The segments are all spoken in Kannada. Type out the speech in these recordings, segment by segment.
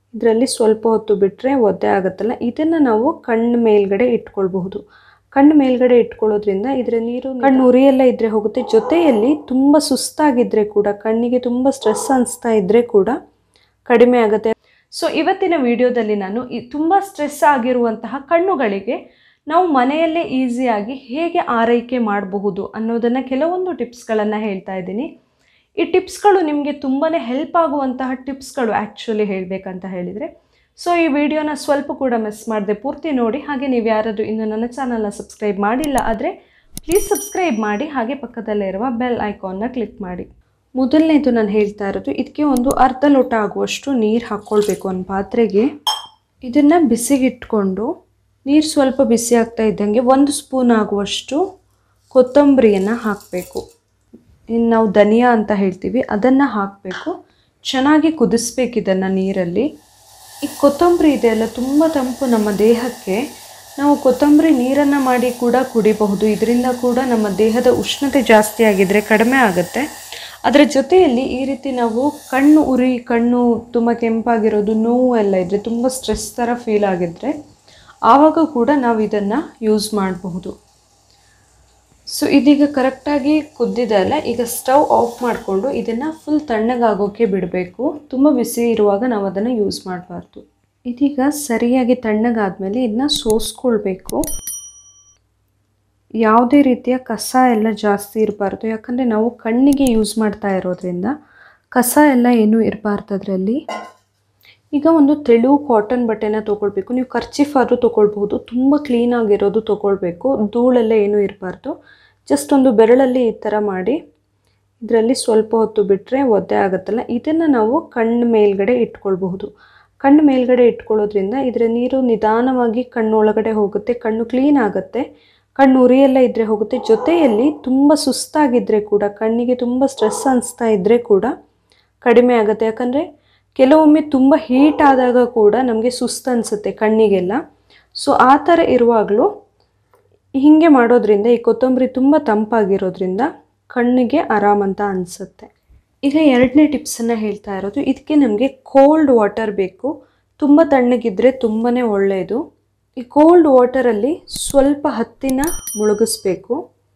ಇದರಲ್ಲಿ ಸ್ವಲ್ಪ ಹೊತ್ತು ಬಿಟ್ಟರೆ ಒದ್ದೆ ಆಗುತ್ತಲ್ಲ ಇದನ್ನು ನಾವು ಕಣ್ಣು ಮೇಲ್ಗಡೆ ಇಟ್ಕೊಳ್ಬಹುದು ಕಣ್ಣು ಮೇಲ್ಗಡೆ ಇಟ್ಕೊಳ್ಳೋದ್ರಿಂದ ಇದರ ನೀರು ಕಣ್ಣು ಉರಿಯೆಲ್ಲ ಇದ್ರೆ ಹೋಗುತ್ತೆ ಜೊತೆಯಲ್ಲಿ ತುಂಬ ಸುಸ್ತಾಗಿದ್ದರೆ ಕೂಡ ಕಣ್ಣಿಗೆ ತುಂಬ ಸ್ಟ್ರೆಸ್ ಅನಿಸ್ತಾ ಇದ್ದರೆ ಕೂಡ ಕಡಿಮೆ ಆಗುತ್ತೆ ಸೊ ಇವತ್ತಿನ ವಿಡಿಯೋದಲ್ಲಿ ನಾನು ಈ ತುಂಬ ಸ್ಟ್ರೆಸ್ ಆಗಿರುವಂತಹ ಕಣ್ಣುಗಳಿಗೆ ನಾವು ಮನೆಯಲ್ಲೇ ಈಸಿಯಾಗಿ ಹೇಗೆ ಆರೈಕೆ ಮಾಡಬಹುದು ಅನ್ನೋದನ್ನು ಕೆಲವೊಂದು ಟಿಪ್ಸ್ಗಳನ್ನು ಹೇಳ್ತಾ ಇದ್ದೀನಿ ಈ ಟಿಪ್ಸ್ಗಳು ನಿಮಗೆ ತುಂಬಾ ಹೆಲ್ಪ್ ಆಗುವಂತಹ ಟಿಪ್ಸ್ಗಳು ಆ್ಯಕ್ಚುಲಿ ಹೇಳಬೇಕಂತ ಹೇಳಿದರೆ ಸೊ ಈ ವಿಡಿಯೋನ ಸ್ವಲ್ಪ ಕೂಡ ಮಿಸ್ ಮಾಡದೆ ಪೂರ್ತಿ ನೋಡಿ ಹಾಗೆ ನೀವು ಯಾರಾದರೂ ಇನ್ನು ನನ್ನ ಚಾನಲ್ನ ಸಬ್ಸ್ಕ್ರೈಬ್ ಮಾಡಿಲ್ಲ ಆದರೆ ಪ್ಲೀಸ್ ಸಬ್ಸ್ಕ್ರೈಬ್ ಮಾಡಿ ಹಾಗೆ ಪಕ್ಕದಲ್ಲೇ ಇರುವ ಬೆಲ್ ಐಕಾನ್ನ ಕ್ಲಿಕ್ ಮಾಡಿ ಮೊದಲನೇದು ನಾನು ಹೇಳ್ತಾ ಇರೋದು ಇದಕ್ಕೆ ಒಂದು ಅರ್ಧ ಲೋಟ ಆಗುವಷ್ಟು ನೀರು ಹಾಕ್ಕೊಳ್ಬೇಕು ಒಂದು ಪಾತ್ರೆಗೆ ಇದನ್ನು ಬಿಸಿಗಿಟ್ಕೊಂಡು ನೀರು ಸ್ವಲ್ಪ ಬಿಸಿ ಆಗ್ತಾ ಇದ್ದಂಗೆ ಒಂದು ಸ್ಪೂನ್ ಆಗುವಷ್ಟು ಕೊತ್ತಂಬರಿಯನ್ನು ಹಾಕಬೇಕು ಇನ್ನು ನಾವು ಧನಿಯಾ ಅಂತ ಹೇಳ್ತೀವಿ ಅದನ್ನು ಹಾಕಬೇಕು ಚೆನ್ನಾಗಿ ಕುದಿಸ್ಬೇಕು ಇದನ್ನು ನೀರಲ್ಲಿ ಈ ಕೊತ್ತಂಬರಿ ಇದೆಯಲ್ಲ ತುಂಬ ತಂಪು ನಮ್ಮ ದೇಹಕ್ಕೆ ನಾವು ಕೊತ್ತಂಬರಿ ನೀರನ್ನು ಮಾಡಿ ಕೂಡ ಕುಡಿಬಹುದು ಇದರಿಂದ ಕೂಡ ನಮ್ಮ ದೇಹದ ಉಷ್ಣತೆ ಜಾಸ್ತಿ ಆಗಿದ್ದರೆ ಕಡಿಮೆ ಆಗುತ್ತೆ ಅದರ ಜೊತೆಯಲ್ಲಿ ಈ ರೀತಿ ನಾವು ಕಣ್ಣು ಉರಿ ಕಣ್ಣು ತುಂಬ ಕೆಂಪಾಗಿರೋದು ನೋವು ಎಲ್ಲ ಇದ್ದರೆ ತುಂಬ ಸ್ಟ್ರೆಸ್ ಥರ ಫೀಲ್ ಆಗಿದ್ದರೆ ಆವಾಗ ಕೂಡ ನಾವು ಇದನ್ನು ಯೂಸ್ ಮಾಡಬಹುದು ಸೊ ಇದೀಗ ಕರೆಕ್ಟಾಗಿ ಕುದ್ದಿದೆ ಅಲ್ಲ ಈಗ ಸ್ಟವ್ ಆಫ್ ಮಾಡಿಕೊಂಡು ಇದನ್ನು ಫುಲ್ ತಣ್ಣಗಾಗೋಕ್ಕೆ ಬಿಡಬೇಕು ತುಂಬ ಬಿಸಿ ಇರುವಾಗ ನಾವು ಅದನ್ನು ಯೂಸ್ ಮಾಡಬಾರ್ದು ಇದೀಗ ಸರಿಯಾಗಿ ತಣ್ಣಗಾದ್ಮೇಲೆ ಇದನ್ನ ಸೋಸ್ಕೊಳ್ಬೇಕು ಯಾವುದೇ ರೀತಿಯ ಕಸ ಎಲ್ಲ ಜಾಸ್ತಿ ಇರಬಾರ್ದು ಯಾಕಂದರೆ ನಾವು ಕಣ್ಣಿಗೆ ಯೂಸ್ ಮಾಡ್ತಾ ಇರೋದ್ರಿಂದ ಕಸ ಎಲ್ಲ ಏನೂ ಇರಬಾರ್ದು ಅದರಲ್ಲಿ ಈಗ ಒಂದು ತೆಳು ಕಾಟನ್ ಬಟ್ಟೆನ ತೊಗೊಳ್ಬೇಕು ನೀವು ಖರ್ಚಿಫ್ ಆದರೂ ತೊಗೊಳ್ಬಹುದು ತುಂಬ ಕ್ಲೀನಾಗಿರೋದು ತೊಗೊಳ್ಬೇಕು ಧೂಳೆಲ್ಲ ಏನೂ ಇರಬಾರ್ದು ಜಸ್ಟ್ ಒಂದು ಬೆರಳಲ್ಲಿ ಈ ಥರ ಮಾಡಿ ಇದರಲ್ಲಿ ಸ್ವಲ್ಪ ಹೊತ್ತು ಬಿಟ್ಟರೆ ಒದ್ದೆ ಆಗುತ್ತಲ್ಲ ಇದನ್ನು ನಾವು ಕಣ್ಣು ಮೇಲ್ಗಡೆ ಇಟ್ಕೊಳ್ಬಹುದು ಕಣ್ಣು ಮೇಲ್ಗಡೆ ಇಟ್ಕೊಳ್ಳೋದ್ರಿಂದ ಇದರ ನೀರು ನಿಧಾನವಾಗಿ ಕಣ್ಣೊಳಗಡೆ ಹೋಗುತ್ತೆ ಕಣ್ಣು ಕ್ಲೀನ್ ಆಗುತ್ತೆ ಕಣ್ಣು ಉರಿಯೆಲ್ಲ ಇದ್ದರೆ ಹೋಗುತ್ತೆ ಜೊತೆಯಲ್ಲಿ ತುಂಬ ಸುಸ್ತಾಗಿದ್ದರೆ ಕೂಡ ಕಣ್ಣಿಗೆ ತುಂಬ ಸ್ಟ್ರೆಸ್ ಅನಿಸ್ತಾ ಇದ್ದರೆ ಕೂಡ ಕಡಿಮೆ ಆಗುತ್ತೆ ಯಾಕಂದರೆ ಕೆಲವೊಮ್ಮೆ ತುಂಬ ಹೀಟ್ ಆದಾಗ ಕೂಡ ನಮಗೆ ಸುಸ್ತು ಅನಿಸುತ್ತೆ ಕಣ್ಣಿಗೆಲ್ಲ ಸೊ ಆ ಥರ ಇರುವಾಗಲೂ ಹೀಗೆ ಮಾಡೋದ್ರಿಂದ ಈ ಕೊತ್ತಂಬರಿ ತುಂಬ ತಂಪಾಗಿರೋದ್ರಿಂದ ಕಣ್ಣಿಗೆ ಆರಾಮಂತ ಅನಿಸುತ್ತೆ ಈಗ ಎರಡನೇ ಟಿಪ್ಸನ್ನು ಹೇಳ್ತಾ ಇರೋದು ಇದಕ್ಕೆ ನಮಗೆ ಕೋಲ್ಡ್ ವಾಟರ್ ಬೇಕು ತುಂಬ ತಣ್ಣಗಿದ್ದರೆ ತುಂಬಾ ಒಳ್ಳೆಯದು ಈ ಕೋಲ್ಡ್ ವಾಟರಲ್ಲಿ ಸ್ವಲ್ಪ ಹತ್ತಿನ ಮುಳುಗಿಸ್ಬೇಕು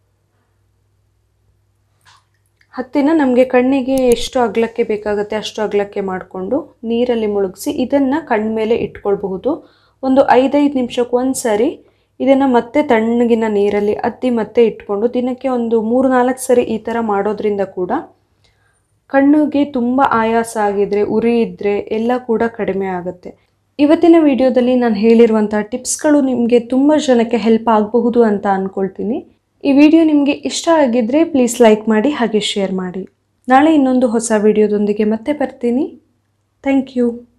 ಹತ್ತಿನ ನಮಗೆ ಕಣ್ಣಿಗೆ ಎಷ್ಟು ಅಗಲಕ್ಕೆ ಬೇಕಾಗುತ್ತೆ ಅಷ್ಟು ಅಗಲಕ್ಕೆ ಮಾಡಿಕೊಂಡು ನೀರಲ್ಲಿ ಮುಳುಗಿಸಿ ಇದನ್ನು ಕಣ್ಣ ಮೇಲೆ ಇಟ್ಕೊಳ್ಬಹುದು ಒಂದು ಐದೈದು ನಿಮಿಷಕ್ಕೆ ಒಂದು ಸರಿ ಇದನ್ನು ಮತ್ತೆ ತಣ್ಣಗಿನ ನೀರಲ್ಲಿ ಅದ್ದಿ ಮತ್ತೆ ಇಟ್ಕೊಂಡು ದಿನಕ್ಕೆ ಒಂದು ಮೂರು ನಾಲ್ಕು ಸರಿ ಈ ಥರ ಮಾಡೋದ್ರಿಂದ ಕೂಡ ಕಣ್ಣಿಗೆ ತುಂಬ ಆಯಾಸ ಆಗಿದ್ರೆ ಉರಿ ಇದ್ದರೆ ಎಲ್ಲ ಕೂಡ ಕಡಿಮೆ ಆಗುತ್ತೆ ಇವತ್ತಿನ ವಿಡಿಯೋದಲ್ಲಿ ನಾನು ಹೇಳಿರುವಂಥ ಟಿಪ್ಸ್ಗಳು ನಿಮಗೆ ತುಂಬ ಜನಕ್ಕೆ ಹೆಲ್ಪ್ ಆಗಬಹುದು ಅಂತ ಅಂದ್ಕೊಳ್ತೀನಿ ಈ ವಿಡಿಯೋ ನಿಮಗೆ ಇಷ್ಟ ಆಗಿದ್ದರೆ ಪ್ಲೀಸ್ ಲೈಕ್ ಮಾಡಿ ಹಾಗೆ ಶೇರ್ ಮಾಡಿ ನಾಳೆ ಇನ್ನೊಂದು ಹೊಸ ವಿಡಿಯೋದೊಂದಿಗೆ ಮತ್ತೆ ಬರ್ತೀನಿ ಥ್ಯಾಂಕ್ ಯು